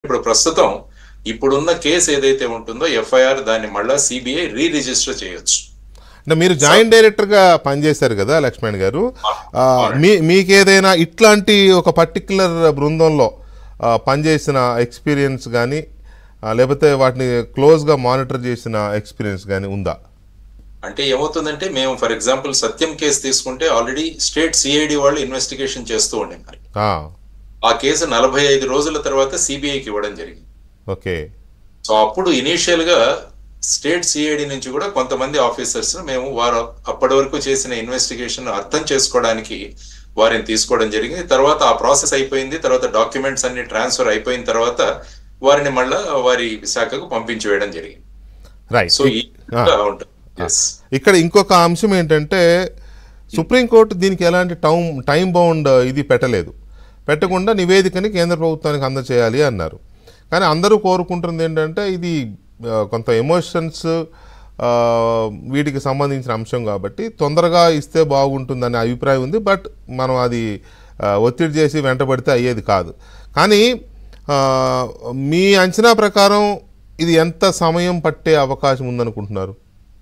ఇప్పుడు ప్రస్తుతం ఇప్పుడున్న కేసు ఏదైతే ఉంటుందో ఎఫ్ఐఆర్ దాన్ని మళ్ళా సిబిఐ రీ రిజిస్టర్ చేయొచ్చు అంటే మీరు జాయింట్ డైరెక్టర్ గా పనిచేశారు కదా లక్ష్మణ్ గారు ఆ, మీ మీకేదైనా ఇట్లాంటి ఒక పర్టికులర్ బృందంలో ఆ, పనిచేసిన ఎక్స్పీరియన్స్ కానీ లేకపోతే వాటిని క్లోజ్గా మానిటర్ చేసిన ఎక్స్పీరియన్స్ కానీ ఉందా అంటే ఏమవుతుందంటే మేము ఫర్ ఎగ్జాంపుల్ సత్యం కేసు తీసుకుంటే ఆల్రెడీ స్టేట్ సిఐడి వాళ్ళు ఇన్వెస్టిగేషన్ చేస్తూ ఉండినారు ఆ, ఆ కేసు నలభై ఐదు రోజుల తర్వాత సిబిఐకి ఇవ్వడం జరిగింది ఓకే సో అప్పుడు ఇనీషియల్ గా స్టేట్ సిఐడి నుంచి కూడా కొంతమంది ఆఫీసర్స్ మేము వారు అప్పటి వరకు చేసిన ఇన్వెస్టిగేషన్ అర్థం చేసుకోవడానికి వారిని తీసుకోవడం జరిగింది తర్వాత ఆ ప్రాసెస్ అయిపోయింది తర్వాత డాక్యుమెంట్స్ అన్ని ట్రాన్స్ఫర్ అయిపోయిన తర్వాత వారిని మళ్ళా వారి శాఖకు పంపించి వేయడం జరిగింది రైట్ సో ఈ విధంగా ఉంటుంది Yes. ఇక్కడ ఇంకొక అంశం ఏంటంటే సుప్రీంకోర్టు దీనికి ఎలాంటి టైం టైం బౌండ్ ఇది పెట్టలేదు పెట్టకుండా నివేదికని కేంద్ర ప్రభుత్వానికి అందచేయాలి అన్నారు కానీ అందరూ కోరుకుంటుంది ఏంటంటే ఇది ఆ, కొంత ఎమోషన్స్ వీటికి సంబంధించిన అంశం కాబట్టి తొందరగా ఇస్తే బాగుంటుందనే అభిప్రాయం ఉంది బట్ మనం అది ఆ, ఒత్తిడి చేసి వెంటబడితే అయ్యేది కాదు కానీ ఆ, మీ అంచనా ప్రకారం ఇది ఎంత సమయం పట్టే అవకాశం ఉందనుకుంటున్నారు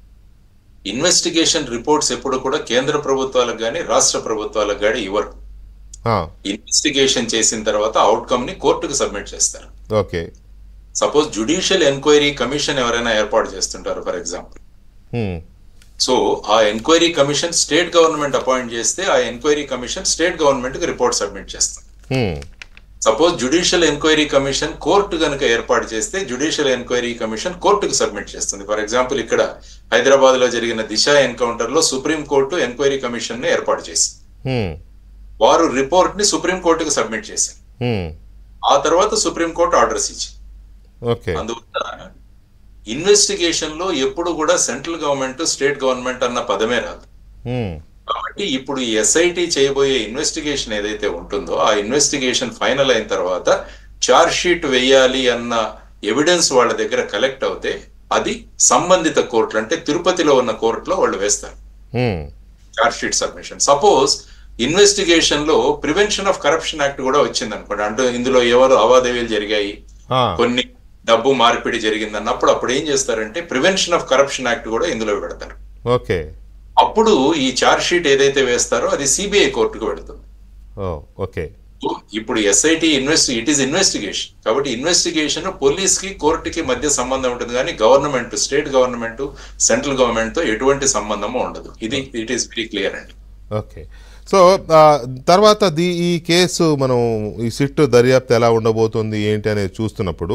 ఇన్వెస్టిగేషన్ రిపోర్ట్స్ ఎప్పుడు కూడా కేంద్ర ప్రభుత్వాలకు కానీ రాష్ట్ర ప్రభుత్వాలకు కానీ ఇవ్వరు ఆ, ఇన్వెస్టిగేషన్ చేసిన తర్వాత అవుట్కమ్ ని కోర్టుకు సబ్మిట్ చేస్తారు okay suppose judicial enquiry commission ఎవరైనా ఏర్పాటు చేస్తుంటారు ఫర్ ఎగ్జాంపుల్ హ్మ్. సో ఆ enquiry commission state government appoint చేస్తే ఆ ఎంక్వైరీ కమిషన్ స్టేట్ గవర్నమెంట్ కి రిపోర్ట్ సబ్మిట్ చేస్తుంది hmm. Suppose judicial enquiry commission court కనుక ఏర్పాటు చేస్తే జుడిషియల్ ఎంక్వైరీ కమిషన్ కోర్టుకు సబ్మిట్ చేస్తుంది ఫర్ ఎగ్జాంపుల్ ఇక్కడ హైదరాబాద్ లో జరిగిన దిశ ఎన్కౌంటర్ లో సుప్రీం కోర్టు ఎంక్వైరీ కమిషన్ ని ఏర్పాటు చేసింది హ్మ్. వారు రిపోర్ట్ ని సుప్రీం కోర్టుకు సబ్మిట్ చేశారు హ్మ్. ఆ తర్వాత సుప్రీం కోర్టు ఆర్డర్స్ ఇచ్చింది ఓకే అందువల్ల ఇన్వెస్టిగేషన్ లో ఎప్పుడు కూడా సెంట్రల్ గవర్నమెంట్ స్టేట్ గవర్నమెంట్ అన్న పదమే రాదు హ్మ్. కాబట్టి ఇప్పుడు ఈ ఎస్ఐటి చేయబోయే ఇన్వెస్టిగేషన్ ఏదైతే ఉంటుందో ఆ ఇన్వెస్టిగేషన్ ఫైనల్ అయిన తర్వాత చార్జ్ షీట్ వేయాలి అన్న ఎవిడెన్స్ వాళ్ళ దగ్గర కలెక్ట్ అవుతే అది సంబంధిత కోర్టులు అంటే తిరుపతిలో ఉన్న కోర్టులో వాళ్ళు వేస్తారు hmm. Charge sheet submission suppose investigation లో ప్రివెన్షన్ ఆఫ్ కరప్షన్ యాక్ట్ కూడా వచ్చింది అనుకోండి అంటే ఇందులో ఎవరు అవాదేవీలు జరిగాయి ఆ, కొన్ని డబ్బు మార్పిడి జరిగింది అన్నప్పుడు అప్పుడు ఏం చేస్తారంటే ప్రివెన్షన్ ఆఫ్ కరప్షన్ యాక్ట్ కూడా ఇందులో పెడతారు ఓకే అప్పుడు ఈ చార్జ్ షీట్ ఏదైతే వేస్తారో అది సిబిఐ కోర్టుకు వెళుతుంది ఓ ఓకే ఇప్పుడు SIT invest it is investigation కాబట్టి ఇన్వెస్టిగేషన్ పోలీస్ కి కోర్టుకి మధ్య సంబంధం ఉంటుంది కానీ government state government central government తో ఎటువంటి సంబంధము ఉండదు ఇది ఇట్ ఈస్ వెరీ క్లియర్ అండి ఓకే సో ఆ, తర్వాత ది ఈ కేసు మనం ఈ సిట్ దర్యాప్తు ఎలా ఉండబోతుంది ఏంటి అనేది చూస్తున్నప్పుడు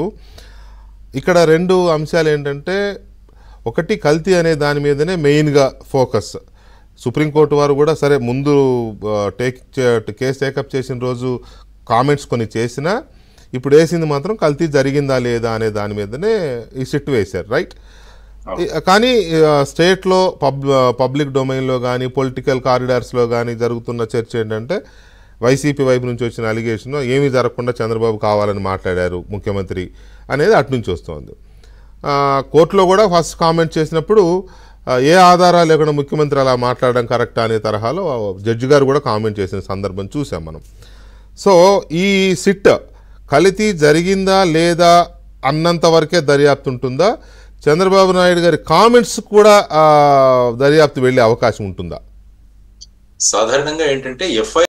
ఇక్కడ రెండు అంశాలు ఏంటంటే ఒకటి కల్తీ అనే దాని మీదనే మెయిన్గా ఫోకస్ సుప్రీంకోర్టు వారు కూడా సరే ముందు ఆ, టేక్ చే- కేసు టేకప్ చేసిన రోజు కామెంట్స్ కొన్ని చేసినా ఇప్పుడు వేసింది మాత్రం కల్తీ జరిగిందా లేదా అనే దాని మీదనే ఈ సిట్ వేశారు రైట్ ఈ- కానీ ఆ, స్టేట్లో పబ్ పబ్లిక్ డొమైన్లో కానీ పొలిటికల్ కారిడార్స్లో కానీ జరుగుతున్న చర్చ ఏంటంటే వైసీపీ వైపు నుంచి వచ్చిన అలిగేషన్ ఏమీ జరగకుండా చంద్రబాబు కావాలని మాట్లాడారు ముఖ్యమంత్రి అనేది అటు నుంచి వస్తుంది ఆ, కోర్టులో కూడా ఫస్ట్ కామెంట్ చేసినప్పుడు ఆ, ఏ ఆధారాలు లేకుండా ముఖ్యమంత్రి అలా మాట్లాడడం కరెక్టా అనే తరహాలో జడ్జి గారు కూడా కామెంట్ చేసిన సందర్భం చూసాం మనం సో ఈ సిట్ కలితీ జరిగిందా లేదా అన్నంత వరకే దర్యాప్తు ఉంటుందా చంద్రబాబు నాయుడు గారి కామెంట్స్ కూడా ఆ, దర్యాప్తు వెళ్ళే అవకాశం ఉంటుందా సాధారణంగా ఏంటంటే ఎఫ్ఐ